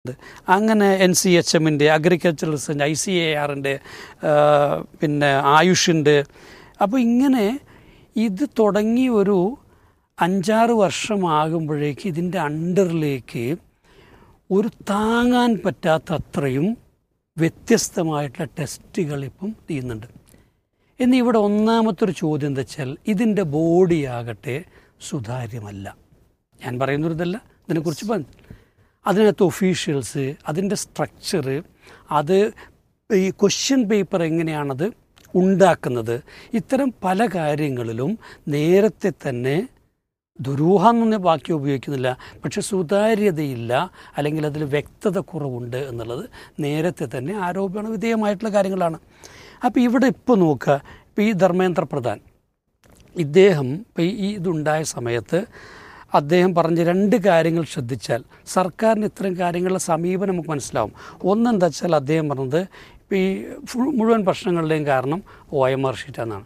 അങ്ങനെ N C H എമ്മിൻ്റെ agriculture research I C A ആറിൻ്റെ പിന്നെ ആയുഷിൻ്റെ അപ്പോൾ ഇങ്ങനെ ഇത് തുടങ്ങി ഒരു അഞ്ചാറ് വർഷമാകുമ്പോഴേക്ക് ഇതിൻ്റെ അണ്ടറിലേക്ക് ഒരു താങ്ങാൻ പറ്റാത്ത അത്രയും വ്യത്യസ്തമായിട്ടുള്ള ടെസ്റ്റുകൾ ഇപ്പം ചെയ്യുന്നുണ്ട് എന്നി ഇവിടെ ഒന്നാമത്തെ ഒരു ചോദ്യം എന്താ വെച്ചാൽ ഇതിൻ്റെ ബോഡിയാകട്ടെ സുതാര്യമല്ല ഞാൻ പറയുന്നൊരിതല്ല ഇതിനെക്കുറിച്ച് പറഞ്ഞു അതിനകത്ത് ഒഫീഷ്യൽസ് അതിൻ്റെ സ്ട്രക്ചർ അത് ഈ ക്വസ്റ്റ്യൻ പേപ്പർ എങ്ങനെയാണത് ഉണ്ടാക്കുന്നത് ഇത്തരം പല കാര്യങ്ങളിലും നേരത്തെ തന്നെ ദുരൂഹം എന്നൊന്നും വാക്യം ഉപയോഗിക്കുന്നില്ല പക്ഷെ സുതാര്യതയില്ല അല്ലെങ്കിൽ അതിൽ വ്യക്തത കുറവുണ്ട് എന്നുള്ളത് നേരത്തെ തന്നെ ആരോപണ വിധേയമായിട്ടുള്ള കാര്യങ്ങളാണ് അപ്പോൾ ഇവിടെ ഇപ്പോൾ നോക്കുക ഇപ്പോൾ ഈ ധർമ്മേന്ദ്ര പ്രധാൻ ഇദ്ദേഹം ഇപ്പോൾ ഈ ഇതുണ്ടായ സമയത്ത് അദ്ദേഹം പറഞ്ഞ രണ്ട് കാര്യങ്ങൾ ശ്രദ്ധിച്ചാൽ സർക്കാരിന് ഇത്തരം കാര്യങ്ങളുടെ സമീപനം നമുക്ക് മനസ്സിലാവും ഒന്നെന്താ വെച്ചാൽ അദ്ദേഹം പറഞ്ഞത് ഇപ്പോൾ ഈ ഫുൾ മുഴുവൻ പ്രശ്നങ്ങളുടെയും കാരണം ഒ എം ആർ ഷീറ്റാണെന്നാണ്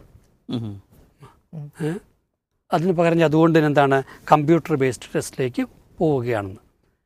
ഏ? അതിന് പകരം ഞാൻ അതുകൊണ്ട് തന്നെ എന്താണ് കമ്പ്യൂട്ടർ ബേസ്ഡ് ടെസ്റ്റിലേക്ക് പോവുകയാണെന്ന്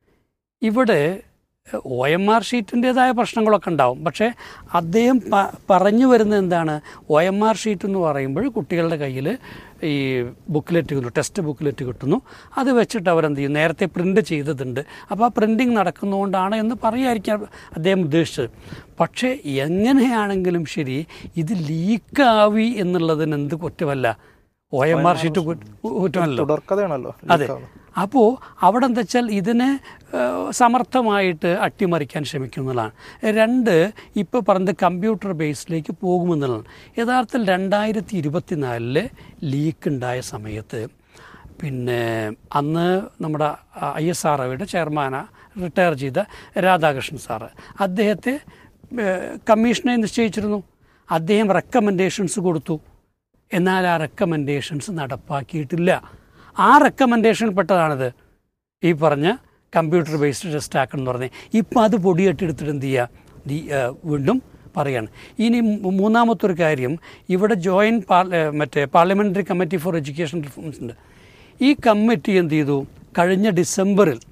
ഇവിടെ ഒ എം ആർ ഷീറ്റിൻ്റേതായ പ്രശ്നങ്ങളൊക്കെ ഉണ്ടാവും പക്ഷേ അദ്ദേഹം പ- പറഞ്ഞു വരുന്നത് എന്താണ് ഒ എം ആർ ഷീറ്റ് എന്ന് പറയുമ്പോൾ കുട്ടികളുടെ കയ്യിൽ ഈ ബുക്ക്ലെറ്റ് കിട്ടുന്നു ടെക്സ്റ്റ് ബുക്ക്ലെറ്റ് കിട്ടുന്നു അത് വെച്ചിട്ട് അവരെന്ത് ചെയ്യും നേരത്തെ പ്രിൻ്റ് ചെയ്തതുണ്ട് അപ്പോൾ ആ പ്രിൻറ്റിങ് നടക്കുന്നതുകൊണ്ടാണ് എന്ന് പറയായിരിക്കാം അദ്ദേഹം ഉദ്ദേശിച്ചത് പക്ഷേ എങ്ങനെയാണെങ്കിലും ശരി ഇത് ലീക്കാവി എന്നുള്ളതിന് എന്ത് കുറ്റമല്ല ഒ എം ആർ ഷീറ്റ് കുറ്റമല്ലോ തുടർക്കഥയാണല്ലോ അതെ അപ്പോൾ അവിടെ എന്താ വെച്ചാൽ ഇതിനെ ഏഹ്, സമർത്ഥമായിട്ട് അട്ടിമറിക്കാൻ ശ്രമിക്കുന്നതാണ് രണ്ട് ഇപ്പോൾ പറഞ്ഞത് കമ്പ്യൂട്ടർ ബേസിലേക്ക് പോകുമെന്നുള്ളതാണ് യഥാർത്ഥത്തിൽ രണ്ടായിരത്തി ഇരുപത്തിനാലില് ലീക്ക് ഉണ്ടായ സമയത്ത് പിന്നെ അന്ന് നമ്മുടെ ഐ എസ് ആർ ഒയുടെ ചെയർമാന റിട്ടയർ ചെയ്ത രാധാകൃഷ്ണൻ സാറ് അദ്ദേഹത്തെ ഏഹ്, കമ്മീഷനെ നിശ്ചയിച്ചിരുന്നു അദ്ദേഹം റെക്കമെൻഡേഷൻസ് കൊടുത്തു എന്നാൽ ആ റെക്കമെൻഡേഷൻസ് നടപ്പാക്കിയിട്ടില്ല ആ റെക്കമെൻഡേഷനിൽ പെട്ടതാണിത് ഈ പറഞ്ഞ കമ്പ്യൂട്ടർ ബേസ്ഡ് ടെസ്റ്റ് ആക്കണം എന്ന് പറഞ്ഞ് ഇപ്പം അത് പൊടിയെട്ടെടുത്തിട്ട് എന്ത് ചെയ്യുക ദി ആ, വീണ്ടും പറയാണ് ഇനി മൂ- മൂന്നാമത്തെ ഒരു കാര്യം ഇവിടെ ജോയിൻറ്റ് പാർ മറ്റേ parliamentary committee for education reforms ഉണ്ട് ഈ കമ്മിറ്റി എന്ത് ചെയ്തു കഴിഞ്ഞ ഡിസംബറിൽ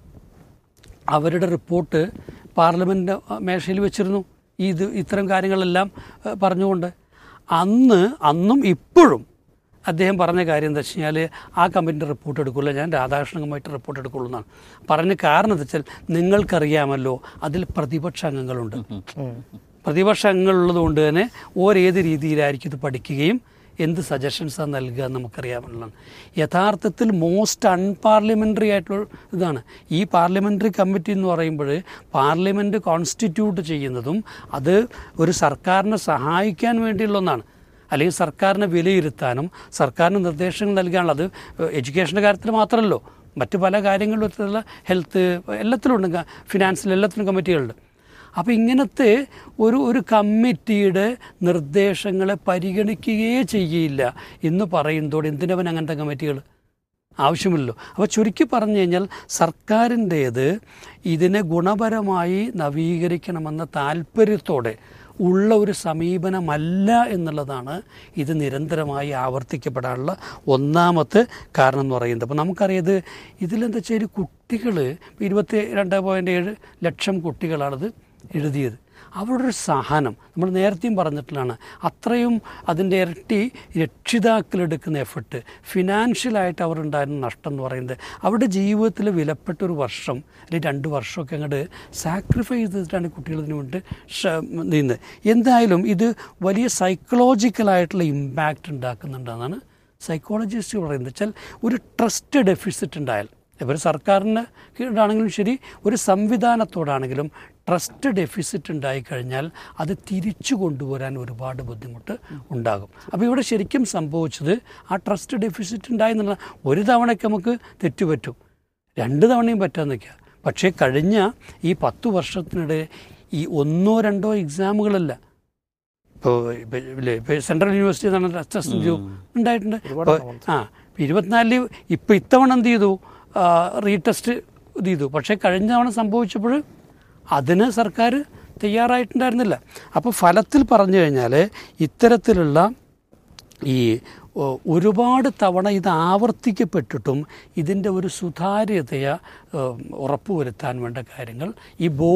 അവരുടെ റിപ്പോർട്ട് പാർലമെൻറ്റ് മേശയിൽ വെച്ചിരുന്നു ഇത് ഇത്തരം കാര്യങ്ങളെല്ലാം ഏഹ്, പറഞ്ഞുകൊണ്ട് അന്ന് അന്നും ഇപ്പോഴും അദ്ദേഹം പറഞ്ഞ കാര്യം എന്താ വെച്ച് കഴിഞ്ഞാൽ ആ കമ്പനിൻ്റെ റിപ്പോർട്ട് എടുക്കില്ല ഞാൻ രാധാകൃഷ്ണനുമായിട്ട് റിപ്പോർട്ട് എടുക്കുള്ളൂ എന്നാണ് പറഞ്ഞ കാരണം എന്താ വെച്ചാൽ നിങ്ങൾക്കറിയാമല്ലോ അതിൽ പ്രതിപക്ഷ അംഗങ്ങളുണ്ട് പ്രതിപക്ഷ അംഗങ്ങളുള്ളത് കൊണ്ട് തന്നെ ഓരേത് രീതിയിലായിരിക്കും ഇത് പഠിക്കുകയും എന്ത് സജഷൻസാണ് നൽകുക എന്ന് നമുക്കറിയാമെന്നുള്ളതാണ് യഥാർത്ഥത്തിൽ മോസ്റ്റ് അൺപാർലമെൻ്ററി ആയിട്ടുള്ള ഇതാണ് ഈ പാർലമെൻ്ററി കമ്മിറ്റി എന്ന് പറയുമ്പോൾ പാർലമെൻറ്റ് കോൺസ്റ്റിറ്റ്യൂട്ട് ചെയ്യുന്നതും അത് ഒരു സർക്കാരിനെ സഹായിക്കാൻ വേണ്ടിയുള്ള ഒന്നാണ് അല്ലെങ്കിൽ സർക്കാരിനെ വിലയിരുത്താനും സർക്കാരിന് നിർദ്ദേശങ്ങൾ നൽകാനുള്ള അത് എഡ്യൂക്കേഷൻ്റെ കാര്യത്തിൽ മാത്രമല്ലോ മറ്റ് പല കാര്യങ്ങളിലുള്ള ഹെൽത്ത് എല്ലാത്തിലും ഉണ്ട് ഫിനാൻസിൽ എല്ലാത്തിനും കമ്മിറ്റികളുണ്ട് അപ്പോൾ ഇങ്ങനത്തെ ഒരു ഒരു കമ്മിറ്റിയുടെ നിർദ്ദേശങ്ങളെ പരിഗണിക്കുകയേ ചെയ്യില്ല എന്ന് പറയുന്നതോടെ എന്തിനവൻ അങ്ങനത്തെ കമ്മിറ്റികൾ ആവശ്യമില്ലല്ലോ അപ്പോൾ ചുരുക്കി പറഞ്ഞു കഴിഞ്ഞാൽ സർക്കാരിൻ്റേത് ഇതിനെ ഗുണപരമായി നവീകരിക്കണമെന്ന താല്പര്യത്തോടെ ഉള്ള ഒരു സമീപനമല്ല എന്നുള്ളതാണ് ഇത് നിരന്തരമായി ആവർത്തിക്കപ്പെടാനുള്ള ഒന്നാമത്തെ കാരണം എന്ന് പറയുന്നത് അപ്പോൾ നമുക്കറിയത് ഇതിലെന്താ വെച്ചാൽ കുട്ടികൾ ഇരുപത്തി രണ്ട് പോയിൻറ്റ് ഏഴ് ലക്ഷം കുട്ടികളാണിത് എഴുതിയത് അവരുടെ ഒരു സഹനം നമ്മൾ നേരത്തെയും പറഞ്ഞിട്ടുള്ളതാണ് അത്രയും അതിൻ്റെ ഇരട്ടി രക്ഷിതാക്കളെടുക്കുന്ന എഫർട്ട് ഫിനാൻഷ്യലായിട്ട് അവരുണ്ടായിരുന്ന നഷ്ടം എന്ന് പറയുന്നത് അവരുടെ ജീവിതത്തിൽ വിലപ്പെട്ട ഒരു വർഷം അല്ലെങ്കിൽ രണ്ട് വർഷമൊക്കെ അങ്ങോട്ട് സാക്രിഫൈസ് ചെയ്തിട്ടാണ് കുട്ടികൾ ഇതിനു വേണ്ടി നീന്ത് എന്തായാലും ഇത് വലിയ സൈക്കോളജിക്കലായിട്ടുള്ള ഇമ്പാക്റ്റ് ഉണ്ടാക്കുന്നുണ്ടെന്നാണ് സൈക്കോളജിസ്റ്റ് പറയുന്നത് വെച്ചാൽ ഒരു ട്രസ്റ്റ് ഡെഫിസിറ്റ് ഉണ്ടായാൽ ഇവർ സർക്കാരിന് കീഴാണെങ്കിലും ശരി ഒരു സംവിധാനത്തോടാണെങ്കിലും ട്രസ്റ്റ് ഡെഫിസിറ്റ് ഉണ്ടായിക്കഴിഞ്ഞാൽ അത് തിരിച്ചു കൊണ്ടുവരാൻ ഒരുപാട് ബുദ്ധിമുട്ട് ഉണ്ടാകും അപ്പോൾ ഇവിടെ ശരിക്കും സംഭവിച്ചത് ആ ട്രസ്റ്റ് ഡെഫിസിറ്റ് ഉണ്ടായി എന്നുള്ള ഒരു തവണയ്ക്ക് നമുക്ക് തെറ്റുപറ്റും രണ്ട് തവണയും പറ്റാൻ നിൽക്കുക പക്ഷേ കഴിഞ്ഞ ഈ പത്ത് വർഷത്തിനിടെ ഈ ഒന്നോ രണ്ടോ എക്സാമുകളല്ല ഇപ്പോൾ ഇപ്പോൾ സെൻട്രൽ യൂണിവേഴ്സിറ്റി എന്നാണ് അസസ് ഉണ്ടായിട്ടുണ്ട് ഇപ്പോൾ ആ ഇപ്പോൾ ഇരുപത്തിനാലിൽ ഇപ്പോൾ ഇത്തവണ എന്ത് ചെയ്തു റീടെസ്റ്റ് ഇത് ചെയ്തു പക്ഷേ കഴിഞ്ഞ തവണ സംഭവിച്ചപ്പോൾ അതിന് സർക്കാർ തയ്യാറായിട്ടുണ്ടായിരുന്നില്ല അപ്പോൾ ഫലത്തിൽ പറഞ്ഞു കഴിഞ്ഞാൽ ഇത്തരത്തിലുള്ള ഈ ഏഹ്, ഒരുപാട് തവണ ഇത് ആവർത്തിക്കപ്പെട്ടിട്ടും ഇതിൻ്റെ ഒരു സുതാര്യതയെ ഏഹ്, ഉറപ്പുവരുത്താൻ വേണ്ട കാര്യങ്ങൾ ഈ ബോ